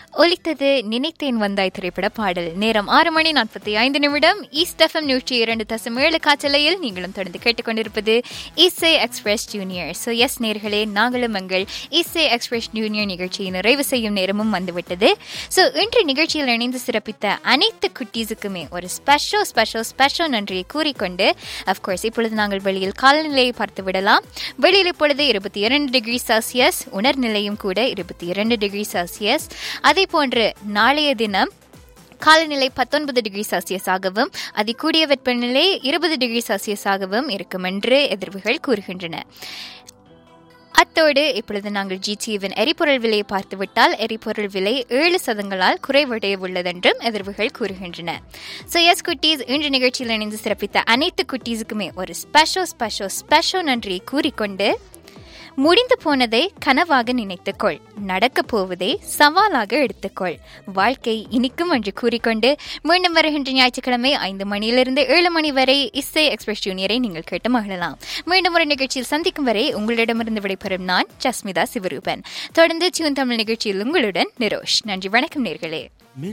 ஒலித்தது நினைத்தேன் வந்தாய் திரைப்பட பாடல் நேரம் ஆறு மணி நாற்பத்தி ஐந்து நிமிடம் ஈஸ்ட் எஃப்எம் நூற்றி இரண்டு தசம் ஏழு காற்றலையில் நீங்களும் தொடர்ந்து கேட்டுக்கொண்டிருப்பது இசை எக்ஸ்பிரஸ் ஜூனியர் ஸோ எஸ் நேர்களே நாங்களும் எங்கள் இசை எக்ஸ்பிரஸ் ஜூனியர் நிகழ்ச்சியை நிறைவு செய்யும் நேரமும் வந்துவிட்டது ஸோ இன்று நிகழ்ச்சியில் இணைந்து சிறப்பித்த அனைத்து குட்டீஸுக்குமே ஒரு ஸ்பெஷல் ஸ்பெஷல் ஸ்பெஷல் நன்றியை கூறிக்கொண்டு அஃப்கோர்ஸ் இப்பொழுது நாங்கள் வெளியில் காலநிலையை பார்த்து விடலாம் வெளியில் இப்பொழுது இருபத்தி இரண்டு டிகிரி செல்சியஸ் உணர்நிலையும் கூட இருபத்தி இரண்டு டிகிரி செல்சியஸ் அதே போன்று நாளைய தினம் காலநிலை பத்தொன்பது டிகிரி செல்சியஸாகவும் அதி கூடிய வெப்பநிலை இருபது டிகிரி செல்சியஸாகவும் இருக்கும் என்று எதிர்வுகள் கூறுகின்றன அத்தோடு இப்பொழுது நாங்கள் ஜிடிவின் எரிபொருள் விலையை பார்த்துவிட்டால் எரிபொருள் விலை ஏழு சதங்களால் குறைவடைய உள்ளதென்றும் எதிர்வுகள் கூறுகின்றன ஸோ எஸ் குட்டீஸ் இன்று நிகழ்ச்சியில் இணைந்து சிறப்பித்த அனைத்து குட்டீஸுக்குமே ஒரு ஸ்பெஷல் ஸ்பெஷல் ஸ்பெஷல் நன்றியை கூறிக்கொண்டு முடிந்து போனதை கனவாக நினைத்துக்கொள் நடக்கப் போவதை சவாலாக எடுத்துக்கொள் வாழ்க்கை இனிக்கும் என்று கூறிக்கொண்டு மீண்டும் வருகின்ற ஞாயிற்றுக்கிழமை ஐந்து மணியிலிருந்து ஏழு மணி வரை இசை எக்ஸ்பிரஸ் ஜூனியரை நீங்கள் கேட்டு மகிழலாம் மீண்டும் ஒரு நிகழ்ச்சியில் சந்திக்கும் வரை உங்களிடமிருந்து விடைபெறும் நான் ஜஸ்மிதா சிவரூபன் தொடர்ந்து சிவன் தமிழ் நிகழ்ச்சியில் உங்களுடன் நிரோஷ் நன்றி வணக்கம் நேர்களே